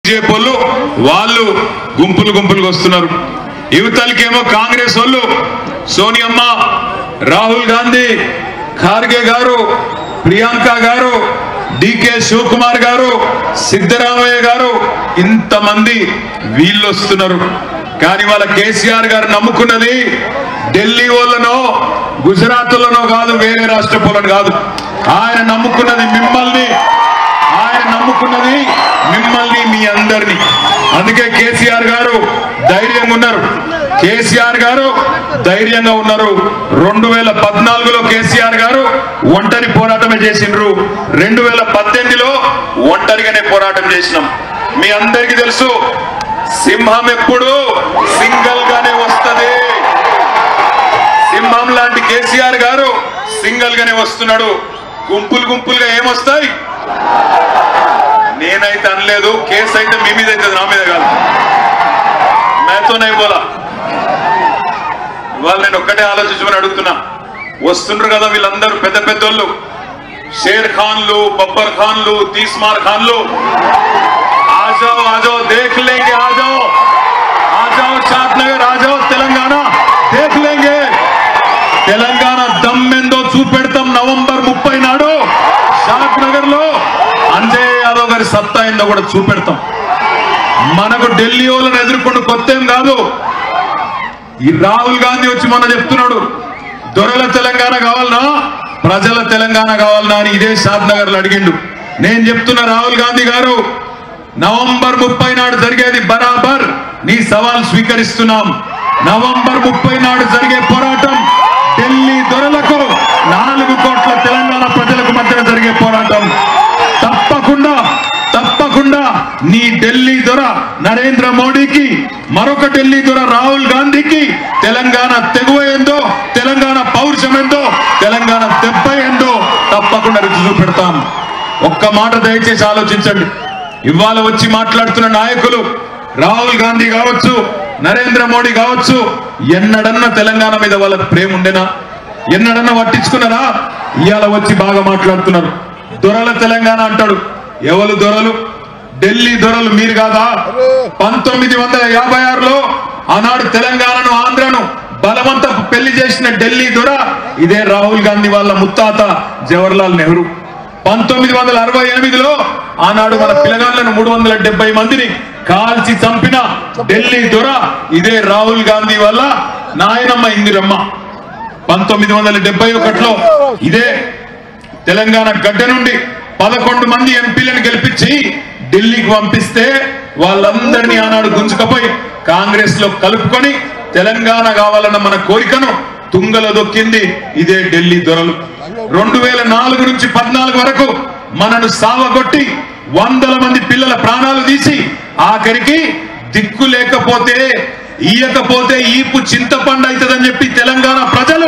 BJP వాళ్ళు వాళ్ళు గుంపులు గుంపులుగా వస్తున్నారు యువతలకేమో కాంగ్రెస్ వాళ్ళు సోనియమ్మ రాహుల్ గాంధీ ఖార్గే గారు ప్రియాంక గారు డికే శివకుమార్ గారు సిద్ధరామయ్య గారు ఇంతమంది వీళ్ళు వస్తున్నారు కానీ వాళ్ళ కేసీఆర్ గారు నమ్ముకున్నది ఢిల్లీ వాళ్ళనో గుజరాత్లోనో కాదు వేరే రాష్ట్రపులను కాదు ఆయన నమ్ముకున్నది మిమ్మల్ని ఆయన నమ్ముకున్నది మిమ్మల్ని మీ అందరినీ అందుకే కేసీఆర్ గారు ధైర్యంగా ఉన్నారు కేసీఆర్ గారు ధైర్యంగా ఉన్నారు రెండు వేల పద్నాలుగులో కేసీఆర్ గారు ఒంటరి పోరాటమే చేసిండ్రు రెండు వేల పద్దెనిమిదిలో ఒంటరిగానే పోరాటం చేసినాం మీ అందరికీ తెలుసు సింహం ఎప్పుడు సింగల్ గానే వస్తది సింహం లాంటి కేసీఆర్ గారు సింగల్ గానే వస్తున్నాడు గుంపులు గుంపులుగా ఏమొస్తాయి నేనైతే అనలేదు కేసు అయితే మీ మీద అయితే నా మీద కాదు మేతోనే పోలా ఇవాళ నేను ఒక్కటే ఆలోచించమని అడుగుతున్నా వస్తుండ్రు కదా వీళ్ళందరూ పెద్ద పెద్దోళ్ళు షేర్ ఖాన్లు బబ్బర్ ఖాన్లు తీస్మార్ ఖాన్లు ఆజాओ ఆజాओ देख लेंगे आ जाओ आ जाओ शादनगर आ जाओ తెలంగాణ देख लेंगे తెలంగాణ దమ్మెందో చూపెడతాం నవంబర్ ముప్పై నాడు షాద్ నగర్ లో అంజయ్ యాదవ్ గారి సత్తా ఏందో కూడా చూపెడతాం మనకు ఢిల్లీ వాళ్ళని ఎదుర్కొంటూ కొత్త ఏం కాదు ఈ రాహుల్ గాంధీ వచ్చి మొన్న చెప్తున్నాడు దొరల తెలంగాణ కావాలనా ప్రజల తెలంగాణ కావాలనా అని ఇదే షాద్ నగర్ లో అడిగిండు నేను చెప్తున్నా రాహుల్ గాంధీ గారు నవంబర్ ముప్పై నాడు జరిగేది బరాబర్ నీ సవాల్ స్వీకరిస్తున్నాం నవంబర్ ముప్పై నాడు జరిగే పోరాటం ఢిల్లీ దొరలకు నాలుగు కోట్ల తెలంగాణ ప్రజలకు మధ్య జరిగే పోరాటం తప్పకుండా తప్పకుండా నీ ఢిల్లీ దొర నరేంద్ర మోడీకి మరొక ఢిల్లీ దొర రాహుల్ గాంధీకి తెలంగాణ తెగువ ఏందో తెలంగాణ పౌరుషం ఏందో తెలంగాణ దెబ్బ ఏందో తప్పకుండా రుచి చూపెడతాం ఒక్క మాట దయచేసి ఆలోచించండి ఇవాళ వచ్చి మాట్లాడుతున్న నాయకులు రాహుల్ గాంధీ కావచ్చు నరేంద్ర మోడీ కావచ్చు ఎన్నడన్నా తెలంగాణ మీద వాళ్ళకి ప్రేమ ఉండేనా ఎన్నడన్నా పట్టించుకున్నారా ఇవాళ వచ్చి బాగా మాట్లాడుతున్నారు దొరల తెలంగాణ అంటాడు ఎవరు దొరలు ఢిల్లీ దొరలు మీరు కాదా పంతొమ్మిది వందల యాభై ఆరులో ఆనాడు తెలంగాణను ఆంధ్రను బలవంత పెళ్లి చేసిన ఢిల్లీ దొర ఇదే రాహుల్ గాంధీ వాళ్ళ ముత్తాత జవహర్లాల్ నెహ్రూ పంతొమ్మిది వందల అరవై ఎనిమిదిలో ఆనాడు మన పిల్లగాళ్లను మూడు వందల డెబ్బై మందిని కాల్చి చంపిన ఢిల్లీ దొర ఇదే రాహుల్ గాంధీ వల్ల నాయనమ్మ ఇందిరమ్మ పంతొమ్మిది వందల డెబ్బై ఒకటిలో ఇదే తెలంగాణ గడ్డ నుండి పదకొండు మంది ఎంపీలను గెలిపించి ఢిల్లీకి పంపిస్తే వాళ్ళందరినీ ఆనాడు గుంజుకపోయి కాంగ్రెస్ లో కలుపుకొని తెలంగాణ కావాలన్న మన కోరికను తుంగలో దొక్కింది ఇదే ఢిల్లీ దొరలు రెండు వేల నాలుగు నుంచి పద్నాలుగు వరకు మనను సావగొట్టి వందల మంది పిల్లల ప్రాణాలు తీసి ఆఖరికి దిక్కు లేకపోతే ఇయ్యకపోతే ఈపు చింతపండు అవుతుందని చెప్పి తెలంగాణ ప్రజలు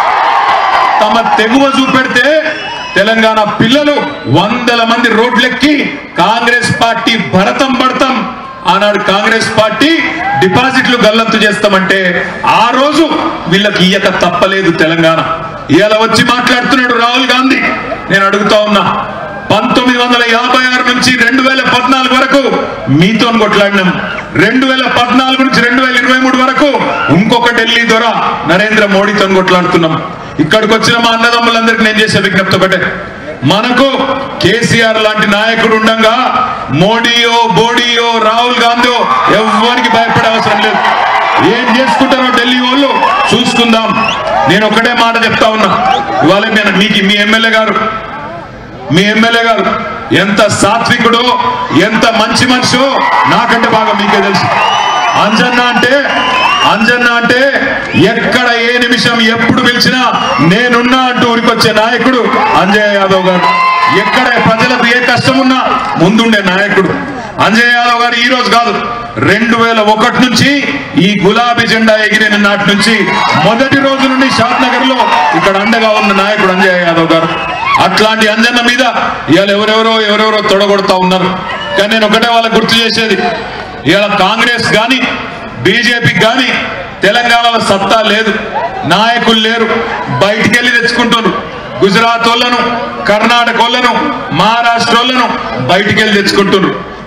తమ తెగువ చూపెడితే తెలంగాణ పిల్లలు వందల మంది రోడ్లెక్కి కాంగ్రెస్ పార్టీ భరతం పడతాం ఆనాడు కాంగ్రెస్ పార్టీ డిపాజిట్లు గల్లంతు చేస్తామంటే ఆ రోజు వీళ్ళకి ఇయ్యక తప్పలేదు తెలంగాణ ఇవాళ వచ్చి మాట్లాడుతున్నాడు రాహుల్ గాంధీ నేను అడుగుతా ఉన్నా పంతొమ్మిది వందల యాభై ఆరు నుంచి రెండు వేల పద్నాలుగు వరకు మీతో కొట్లాడినాం రెండు వేల పద్నాలుగు నుంచి రెండు వేల ఇరవై మూడు వరకు ఇంకొక ఢిల్లీ ద్వారా నరేంద్ర మోడీతో కొట్లాడుతున్నాం ఇక్కడికి వచ్చిన మా అన్నదమ్ములందరికీ నేను చేసే విజ్ఞప్తి ఒకటే మనకు కేసీఆర్ లాంటి నాయకుడు ఉండంగా మోడీయో బోడీయో రాహుల్ గాంధీ ఎవ్వరికి భయపడే అవసరం లేదు ఏం చేసుకుంటారో ఢిల్లీ వాళ్ళు చూసుకుందాం నేను ఒకటే మాట చెప్తా ఉన్నా ఇవాళ మీ- మీకు మీ ఎమ్మెల్యే గారు మీ ఎమ్మెల్యే గారు ఎంత సాత్వికుడో ఎంత మంచి మనిషో నాకంటే బాగా మీకే తెలుసు అంజన్న అంటే అంజన్న అంటే ఎక్కడ ఏ నిమిషం ఎప్పుడు పిలిచినా నేనున్నా అంటూ ఊరికొచ్చే నాయకుడు అంజయ్ యాదవ్ గారు ఎక్కడ ప్రజలకు ఏ కష్టం ఉన్నా ముందుండే నాయకుడు అంజయ్ యాదవ్ గారు ఈ రోజు కాదు రెండు వేల ఒకటి నుంచి ఈ గులాబీ జెండా ఎగిరిన నాటి నుంచి మొదటి రోజు నుండి షాద్ నగర్ లో ఇక్కడ అండగా ఉన్న నాయకుడు అంజయ్ యాదవ్ గారు అట్లాంటి అంజన్న మీద ఇవాళ ఎవరెవరో ఎవరెవరో తొడగొడతా ఉన్నారు కానీ నేను ఒకటే వాళ్ళకి గుర్తు చేసేది ఇవాళ కాంగ్రెస్ గాని బీజేపీకి గాని తెలంగాణలో సత్తా లేదు నాయకులు లేరు బయటికి వెళ్ళి తెచ్చుకుంటున్నారు గుజరాత్ వాళ్ళను కర్ణాటక వాళ్ళను మహారాష్ట్ర వాళ్ళను బయటికి వెళ్ళి తెచ్చుకుంటున్నారు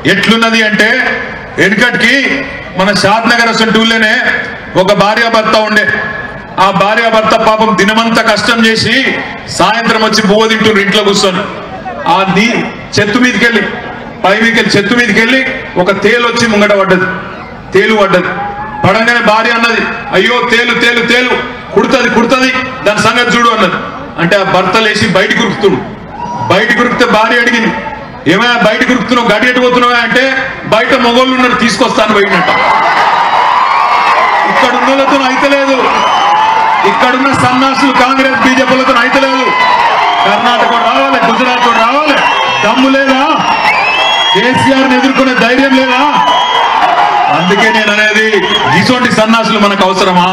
ఎట్లున్నది అంటే వెనుకటికి మన షాద్ నగర్ అసంటూళ్ళనే ఒక భార్యాభర్త ఉండే ఆ భార్యాభర్త పాపం దినమంతా కష్టం చేసి సాయంత్రం వచ్చి బువ్వ తింటుండ్రు ఇంట్లో కూర్చొని ఆ నీ చెట్టు మీదకి వెళ్ళి పై మీదకి వెళ్ళి చెట్టు మీదకి వెళ్ళి ఒక తేలు వచ్చి ముంగట పడ్డది తేలు పడ్డది పడంగానే భార్య అన్నది అయ్యో తేలు తేలు తేలు కుడుతుంది కుడుతుంది దాని సంగతి చూడు అన్నది అంటే ఆ భర్త లేచి బయటికి కురుకుతుడు బయటికి కురికితే భార్య అడిగింది ఏమైనా బయట కురుకుతున్నావు గడి ఎటు పోతున్నావా అంటే బయట మొగోళ్ళు ఉన్నారు తీసుకొస్తాను పోయినట్ట ఇక్కడ ఉన్నోళ్ళతో అయితలేదు ఇక్కడున్న సన్నాసులు కాంగ్రెస్ బీజేపీలతో అయితలేదు కర్ణాటక రావాలి గుజరాత్ రావాలి దమ్ము లేదా కేసీఆర్ ఎదుర్కొనే ధైర్యం లేదా అందుకే నేను అనేది ఇటువంటి సన్నాసులు మనకు అవసరమా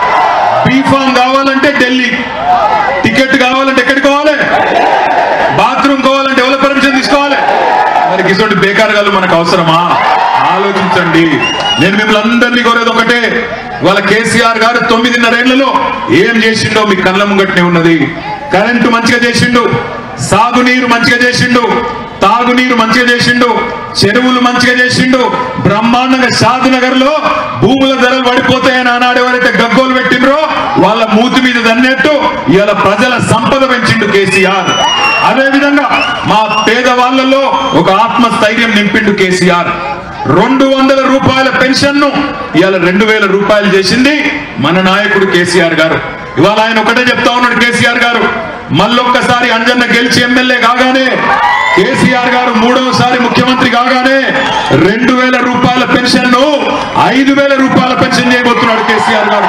బీఫామ్ కావాలంటే ఢిల్లీ టికెట్ కావాలంటే ఎక్కడికి కావాలి బాత్రూమ్ కావాలంటే ఎవరి పర్మిషన్ తీసుకోవాలి మరి ఇటువంటి బేకారగాలు మనకు అవసరమా ఆలోచించండి నేను మిమ్మల్ని అందరినీ కోరేది ఒకటే వాళ్ళ కేసీఆర్ గారు తొమ్మిదిన్నరేళ్లలో ఏం చేసిండో మీ కళ్ళ ముంగట్నే ఉన్నది కరెంటు మంచిగా చేసిండు సాగునీరు మంచిగా చేసిండు తాగునీరు మంచిగా చేసిండు చెరువులు మంచిగా చేసిండు బ్రహ్మాండంగా షాద్ నగర్ లో భూముల ధరలు పడిపోతాయని ఆనాడు ఎవరైతే గగ్గోలు పెట్టిండ్రో వాళ్ళ మూతి మీద దన్నట్టు ఇవాళ ప్రజల సంపద పెంచిండు కేసీఆర్ అదే విధంగా మా పేదవాళ్లలో ఒక ఆత్మస్థైర్యం నింపిండు కేసీఆర్ రెండు వందల రూపాయల పెన్షన్ ను ఇవాళ రెండు వేల రూపాయలు చేసింది మన నాయకుడు కేసీఆర్ గారు ఇవాళ ఆయన ఒకటే చెప్తా ఉన్నాడు కేసీఆర్ గారు మళ్ళొక్కసారి అంజన్న గెలిచి ఎమ్మెల్యే కాగానే కేసీఆర్ గారు మూడవసారి ముఖ్యమంత్రి కాగానే రెండు వేల రూపాయల పెన్షన్ ను ఐదు వేల రూపాయల పెన్షన్ చేయబోతున్నాడు కేసీఆర్ గారు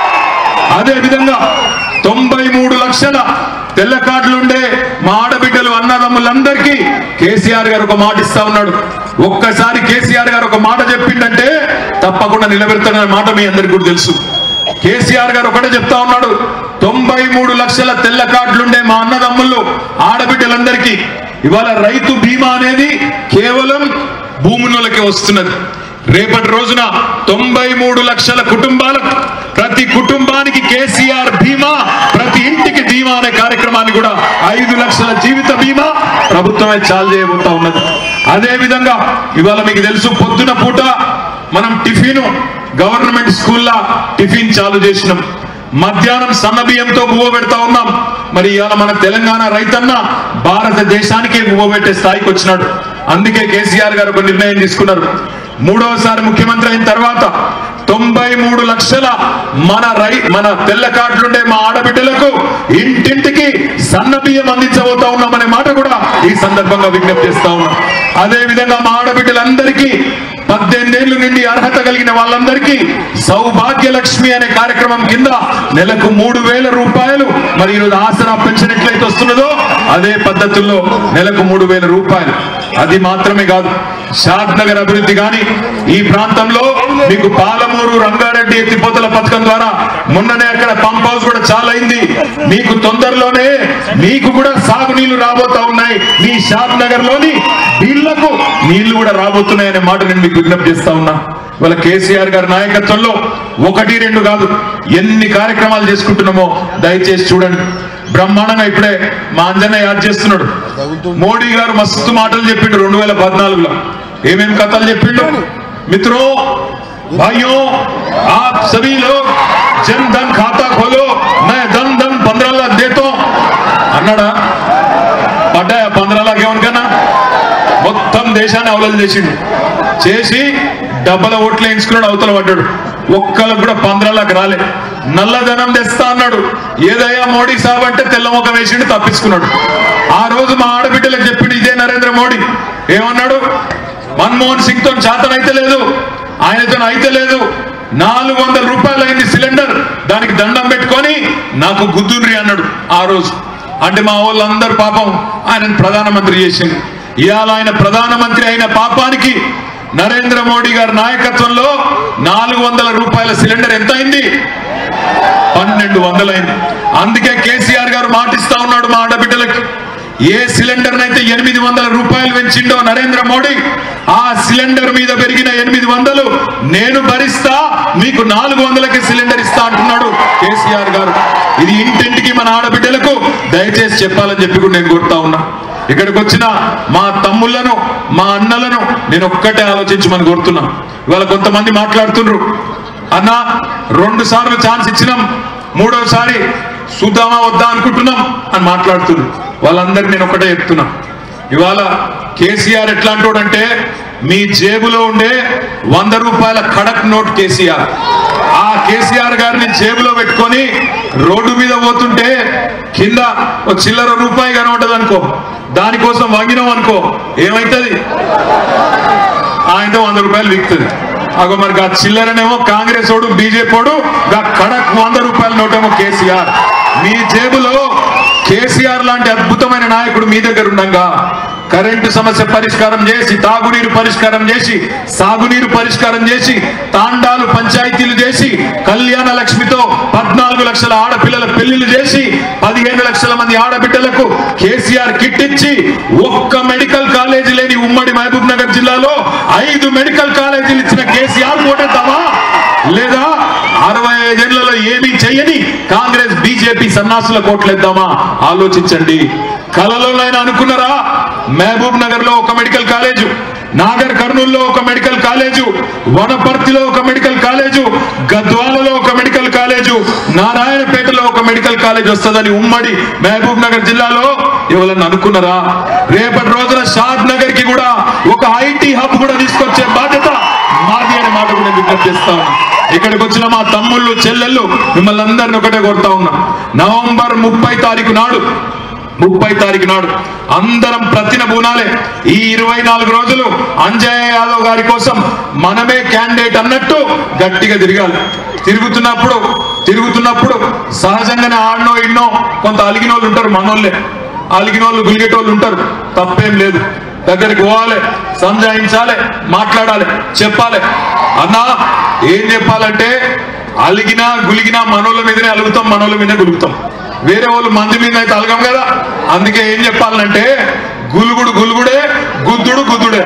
అదే విధంగా తొంభై మూడు లక్షల తెల్ల కార్డులుండే మా ఆడబిడ్డలు అన్నదమ్ములందరికీ కేసీఆర్ గారు ఒక మాట ఇస్తా ఉన్నాడు ఒక్కసారి కేసీఆర్ గారు ఒక మాట చెప్పిండంటే తప్పకుండా నిలబెడతాడనే మాట మీ అందరికీ కూడా తెలుసు కేసీఆర్ గారు ఒకటే చెప్తా ఉన్నాడు తొంభై మూడు లక్షల తెల్ల కార్డులుండే మా అన్నదమ్ముళ్ళు ఆడబిడ్డలందరికీ ఇవాళ రైతు బీమా అనేది కేవలం భూములకే వస్తున్నది రేపటి రోజున తొంభై మూడు లక్షల కుటుంబాలకు ప్రతి కుటుంబానికి కేసీఆర్ బీమా ప్రతి ఇంటికి బీమా అనే కార్యక్రమాన్ని కూడా ఐదు లక్షల జీవిత బీమా ప్రభుత్వమే చాలు చేయబోతా ఉన్నది అదే విధంగా ఇవాళ మీకు తెలుసు పొద్దున పూట మనం టిఫిన్ గవర్నమెంట్ స్కూల్లా టిఫిన్ చాలు చేసినాం మధ్యాహ్నం సన్న బియ్యంతో బువ్వ పెడతా ఉన్నాం మరి ఇవాళ మన తెలంగాణ రైతన్న భారతదేశానికే బువ్వ పెట్టే స్థాయికి వచ్చినాడు అందుకే కేసీఆర్ గారు ఒక నిర్ణయం తీసుకున్నారు మూడవసారి ముఖ్యమంత్రి అయిన తర్వాత తొంభై మూడు లక్షల మన రై మన తెల్ల కార్డులుండే మా ఆడబిడ్డలకు ఇంటింటికి సన్న బియ్యం అందించబోతా ఉన్నామనే మాట కూడా ఈ సందర్భంగా విజ్ఞప్తి చేస్తా ఉన్నాం అదే విధంగా మా ఆడబిడ్డలందరికీ పద్దెనిమిదేళ్లు నుండి అర్హత కలిగిన వాళ్ళందరికీ సౌభాగ్య లక్ష్మి అనే కార్యక్రమం కింద నెలకు మూడు వేల రూపాయలు మరి ఈరోజు ఆసరా పెన్షన్ ఎట్లయితే వస్తున్నదో అదే పద్ధతుల్లో నెలకు మూడు వేల రూపాయలు అది మాత్రమే కాదు షాద్ నగర్ అభివృద్ధి కానీ ఈ ప్రాంతంలో మీకు పాలమూరు రంగారెడ్డి ఎత్తిపోతల పథకం ద్వారా మొన్ననే అక్కడ పంప్ హౌస్ కూడా చాలా అయింది మీకు తొందరలోనే మీకు కూడా సాగునీళ్లు రాబోతా ఉన్నాయి మీ షాద్ నగర్ లోని నీళ్లకు నీళ్లు కూడా రాబోతున్నాయనే మాట నేను మీకు విజ్ఞప్తి చేస్తా ఉన్నా ఇవాళ కేసీఆర్ గారి నాయకత్వంలో ఒకటి రెండు కాదు ఎన్ని కార్యక్రమాలు చేసుకుంటున్నామో దయచేసి చూడండి బ్రహ్మాండంగా ఇప్పుడే మా అంజన్న యాద్ చేస్తున్నాడు మోడీ గారు మస్తు మాటలు చెప్పిండు రెండు వేల పద్నాలుగులో ఏమేం కథలు చెప్పిండు మిత్రో भाइयों आप सभी लोग जन धन खाता खोलो मैं धन धन पंद्रह लाख देता हूं అన్నాడా పడ్డాయా పంద్రహ లాక్ ఏమనుకన్నా మొత్తం దేశాన్ని అవలం చేసిండు చేసి డబ్బల ఓట్లు వేయించుకున్నాడు అవతల పడ్డాడు ఒక్కళ్ళకు కూడా పంద్రాలకు రాలే నల్లధనం తెస్తా అన్నాడు ఏదయ్యా మోడీ సాబ్ అంటే తెల్ల ముఖం వేసిండు తప్పించుకున్నాడు ఆ రోజు మా ఆడబిడ్డలకు చెప్పిండు ఇదే నరేంద్ర మోడీ ఏమన్నాడు మన్మోహన్ సింగ్ తో చేతనైతే లేదు ఆయనతో అయితే లేదు నాలుగు వందల రూపాయలు అయింది సిలిండర్ దానికి దండం పెట్టుకొని నాకు గుద్దుండ్రి అన్నాడు ఆ రోజు అంటే మా వాళ్ళందరూ పాపం ఆయన ప్రధానమంత్రి చేసింది ఇవాళ ఆయన ప్రధానమంత్రి అయిన పాపానికి నరేంద్ర మోడీ గారి నాయకత్వంలో నాలుగు వందల రూపాయల సిలిండర్ ఎంత అయింది పన్నెండు వందలైంది అందుకే కేసీఆర్ గారు మాటిస్తా ఉన్నాడు మా ఆడబిడ్డలకి ఏ సిలిండర్ అయితే ఎనిమిది వందల రూపాయలు పెంచిండో నరేంద్ర మోడీ ఆ సిలిండర్ మీద పెరిగిన ఎనిమిది వందలు నేను భరిస్తా మీకు నాలుగు వందలకి సిలిండర్ ఇస్తా అంటున్నాడు కేసీఆర్ గారు ఇది ఇంటింటికి మన ఆడబిడ్డలకు దయచేసి చెప్పాలని చెప్పి కూడా నేను కోరుతా ఉన్నా ఇక్కడికి వచ్చిన మా తమ్ముళ్లను మా అన్నలను నేను ఒక్కటే ఆలోచించమని కోరుతున్నా ఇవాళ కొంతమంది మాట్లాడుతుండ్రు అన్న రెండు సార్లు ఛాన్స్ ఇచ్చినాం మూడోసారి చూద్దామా వద్దా అనుకుంటున్నాం అని మాట్లాడుతున్నారు వాళ్ళందరికీ నేను ఒకటే చెప్తున్నా ఇవాళ కేసీఆర్ ఎట్లాంటి వాడంటే మీ జేబులో ఉండే వంద రూపాయల ఖడక్ నోట్ కేసీఆర్ ఆ కేసీఆర్ గారిని జేబులో పెట్టుకొని రోడ్డు మీద పోతుంటే కింద ఒక చిల్లర రూపాయి కనబడ్డది అనుకో దానికోసం వంగినాం అనుకో ఏమైతుంది ఆయనతో వంద రూపాయలు విక్తుంది అగో మరి ఆ చిల్లరనేమో కాంగ్రెస్ ఓడు బీజేపీ ఓడు గా కడక్ వంద రూపాయల నోటేమో కేసీఆర్ మీ జేబులో కేసీఆర్ లాంటి అద్భుతమైన నాయకుడు మీ దగ్గర ఉండగా కరెంటు సమస్య పరిష్కారం చేసి తాగునీరు పరిష్కారం చేసి సాగునీరు పరిష్కారం చేసి తాండాలు పంచాయతీలు చేసి కళ్యాణ లక్ష్మితో పద్నాలుగు లక్షల ఆడపిల్లల పెళ్లిళ్ళు చేసి పదిహేను లక్షల మంది ఆడబిడ్డలకు కేసీఆర్ కిట్ ఇచ్చి ఒక్క మెడికల్ కాలేజీ లేని ఉమ్మడి మహబూబ్ నగర్ జిల్లాలో ఐదు మెడికల్ కాలేజీలు ఇచ్చిన కేసీఆర్ ఓటేద్దామా లేదా అరవై ఐదేళ్లలో ఏమీ చేయని కాంగ్రెస్ బీజేపీ సన్నాసుల కోట్లేద్దామా ఆలోచించండి కలలోనైనా అనుకున్నారా మహబూబ్ నగర్ లో ఒక మెడికల్ కాలేజు నాగర్ కర్నూల్లో ఒక మెడికల్ కాలేజు వనపర్తిలో ఒక మెడికల్ కాలేజు గద్వాలలో ఒక మెడికల్ కాలేజు నారాయణపేటలో ఒక మెడికల్ కాలేజ్ వస్తుందని ఉమ్మడి మహబూబ్ నగర్ జిల్లాలో ఎవరన్నా అనుకున్నారా రేపటి రోజున షాద్ నగర్ కి కూడా ఒక ఐటీ హబ్ కూడా తీసుకొచ్చే బాధ్యత మాది అనే మాట కూడా విజ్ఞప్తి చేస్తా ఉన్నా ఇక్కడికి వచ్చిన మా తమ్ముళ్ళు చెల్లెళ్ళు మిమ్మల్ని అందరిని ఒకటే కోరుతా ఉన్నా నవంబర్ ముప్పై తారీఖు నాడు ముప్పై తారీఖు నాడు అందరం ప్రతిన బూనాలే ఈ ఇరవై నాలుగు రోజులు అంజయ్య యాదవ్ గారి కోసం మనమే క్యాండిడేట్ అన్నట్టు గట్టిగా తిరగాలి తిరుగుతున్నప్పుడు తిరుగుతున్నప్పుడు సహజంగానే ఆడనో ఇన్నో కొంత అలిగిన వాళ్ళు ఉంటారు మనోళ్ళే అలిగిన వాళ్ళు గులిగేటోళ్ళు ఉంటారు తప్పేం లేదు దగ్గరికి పోవాలి సంజాయించాలి మాట్లాడాలి చెప్పాలి అన్నా ఏం చెప్పాలంటే అలిగినా గులిగినా మనోళ్ళ మీదనే అలుగుతాం మనోళ్ళ మీదనే గులుగుతాం వేరే వాళ్ళు మంది మీద అయితే అలగం కదా అందుకే ఏం చెప్పాలంటే గులుగుడు గులుగుడే గుద్దుడు గుద్దుడే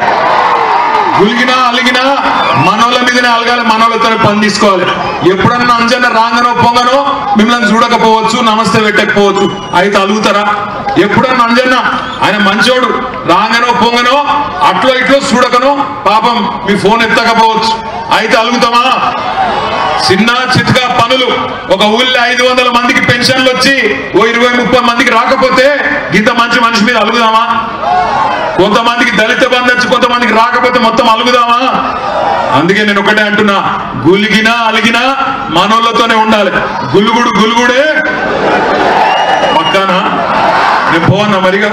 గులిగినా అలిగినా మనోళ్ళ మీదనే అలగాలి మనోళ్ళతో పని తీసుకోవాలి ఎప్పుడన్నా అంజన రాంగనో పొంగనో మిమ్మల్ని చూడకపోవచ్చు నమస్తే పెట్టకపోవచ్చు అయితే అలుగుతారా ఎప్పుడన్నా అంజన్న ఆయన మంచోడు రాంగనో పొంగనో అట్లో ఇట్లో చూడకనో పాపం మీ ఫోన్ ఎత్తకపోవచ్చు అయితే అలుగుతామా చిన్న చిత్కా పనులు ఒక ఊళ్ళో ఐదు వందల మందికి పెన్షన్లు వచ్చి ఓ ఇరవై ముప్పై మందికి రాకపోతే ఇంత మంచి మనిషి మీద అలుగుదామా కొంతమందికి దళిత బంధు వచ్చి కొంతమందికి రాకపోతే మొత్తం అలుగుదామా అందుకే నేను ఒకటే అంటున్నా గులిగినా అలిగినా మనోళ్ళతోనే ఉండాలి గులుగుడు గులుగుడే పక్కానా నేను పోవన్నా మరిగా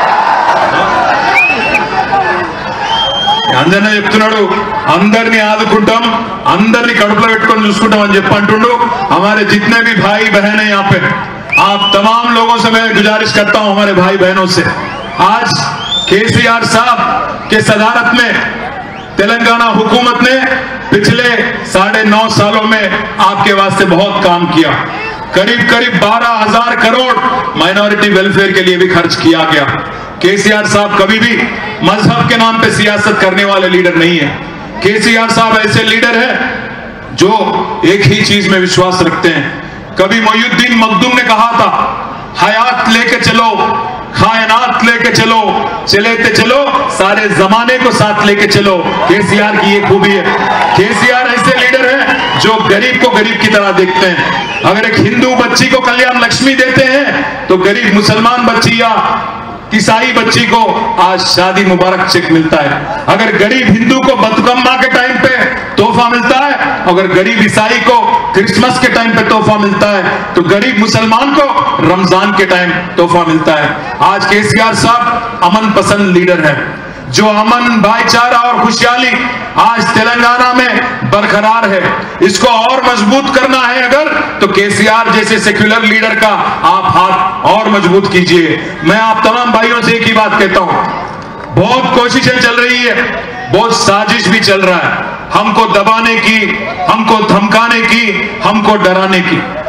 అంజన్న చెప్తున్నాడు అందరిని ఆదుకుంటాం అందరిని కడుపులో పెట్టుకొని చూసుకుంటాం అని చెప్పి అంటుండు हमारे जितने भी भाई बहन हैं यहाँ पे आप तमाम लोगों से मैं गुजारिश करता हूँ हमारे भाई बहनों से आज केसीआर साहब के सदारत में तेलंगाना हुकूमत ने पिछले साढ़े नौ सालों में आपके वास्ते बहुत काम किया करीब करीब बारह हजार करोड़ माइनॉरिटी वेलफेयर के लिए भी खर्च किया गया केसीआर साहब कभी भी मजहब के नाम पे सियासत करने वाले लीडर नहीं है केसीआर साहब ऐसे लीडर है जो एक ही चीज में विश्वास रखते हैं कभी मोयुद्दीन मखदूम ने कहा था हयात लेके चलो कायनात लेके चलो चले ते चलो सारे जमाने को साथ लेके चलो केसीआर की ये खूबी है केसीआर ऐसे लीडर है जो गरीब को गरीब की तरह देखते हैं अगर एक हिंदू बच्ची को कल्याण लक्ष्मी देते हैं तो गरीब मुसलमान बच्ची या ईसाई बच्ची को आज शादी मुबारक चेक मिलता है अगर गरीब हिंदू को बतुकम्मा के टाइम पे तोहफा मिलता है अगर गरीब ईसाई को क्रिसमस के टाइम पे तोहफा मिलता है तो गरीब मुसलमान को रमजान के टाइम तोहफा मिलता है आज केसीआर साहब अमन पसंद लीडर है जो अमन भाईचारा और खुशहाली आज तेलंगाना में बरकरार है इसको और मजबूत करना है अगर तो केसीआर जैसे सेक्युलर लीडर का आप हाथ और मजबूत कीजिए मैं आप तमाम भाइयों से एक ही बात कहता हूं बहुत कोशिशें चल रही है बहुत साजिश भी चल रहा है हमको दबाने की हमको धमकाने की हमको डराने की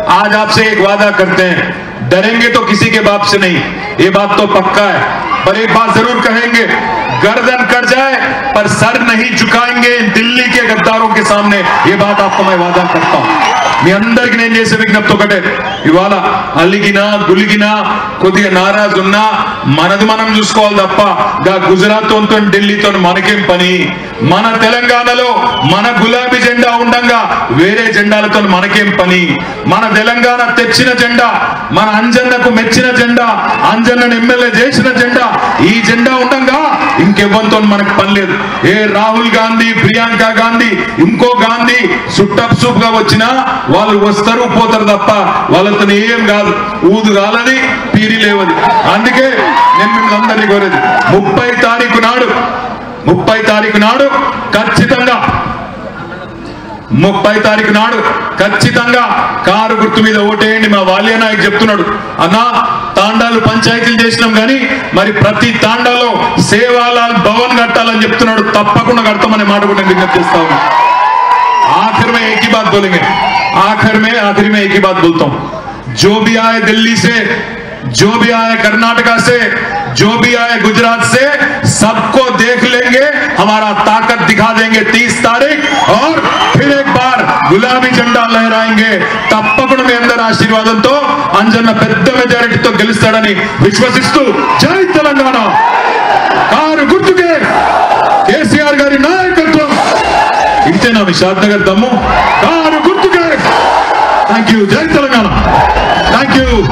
आज आपसे एक वादा करते हैं डरेंगे तो किसी के बाप से नहीं ये बात तो पक्का है पर एक बात जरूर कहेंगे गर्दन कट जाए पर सर नहीं झुकाएंगे इन दिल्ली के गद्दारों के सामने ये बात आपको मैं वादा करता हूं మీ అందరికి నేను చేసే విజ్ఞప్తి ఒకటే ఇవాళ అలిగినా గులిగినా కొద్దిగా నారాజు ఉన్నా మనది మనం చూసుకోవాలి తప్ప గా గుజరాత్ తో ఢిల్లీతో మనకేం పని మన తెలంగాణలో మన గులాబీ జెండా ఉండంగా వేరే జెండాలతో మనకేం పని మన తెలంగాణ తెచ్చిన జెండా మన అంజన్నకు మెచ్చిన జెండా అంజన్నను ఎమ్మెల్యే చేసిన జెండా ఈ జెండా ఉండంగా ఇంకెవ్వరితో మనకు పని లేదు ఏ రాహుల్ గాంధీ ప్రియాంక గాంధీ ఇంకో గాంధీ సుట్టప్ సూప్ గా వచ్చినా వాళ్ళు వస్తారు పోతారు తప్ప వాళ్ళతో ఏం కాదు ఊదు కాలని పీరి లేవది అందుకే నేను మిమ్మల్ని అందరినీ కోరేది ముప్పై తారీఖు నాడు ముప్పై తారీఖు నాడు ఖచ్చితంగా ముప్పై తారీఖు నాడు ఖచ్చితంగా కారు గుర్తు మీద ఓటేయండి మా వాల్య నాయక్ చెప్తున్నాడు అన్నా తాండాలు పంచాయతీలు చేసినాం కానీ మరి ప్రతి తాండాలో సేవాలాల్ భవన్ కట్టాలని చెప్తున్నాడు తప్పకుండా కడతామనే మాట కూడా నేను విజ్ఞప్తి చేస్తా ఉన్నా आखिर में एक ही बात बोलेंगे आखिर में आखिर में एक ही बात बोलता हूं जो भी आए दिल्ली से जो भी आए कर्नाटका से जो भी आए गुजरात से सबको देख लेंगे हमारा ताकत दिखा देंगे तीस तारीख और फिर एक बार గులాబీ జెండా లహరాయింగే తప్పకుండా మీ అందరి ఆశీర్వాదంతో అంజన్న పెద్ద మెజారిటీతో గెలుస్తాడని విశ్వసిస్తూ జై తెలంగాణ కారు గుర్తుకే కేసీఆర్ గారి నాయకత్వం ఇంతేనా మీ షాద్ నగర్ దమ్ము కారు గుర్తుకే థ్యాంక్ యూ జై తెలంగాణ థ్యాంక్ యూ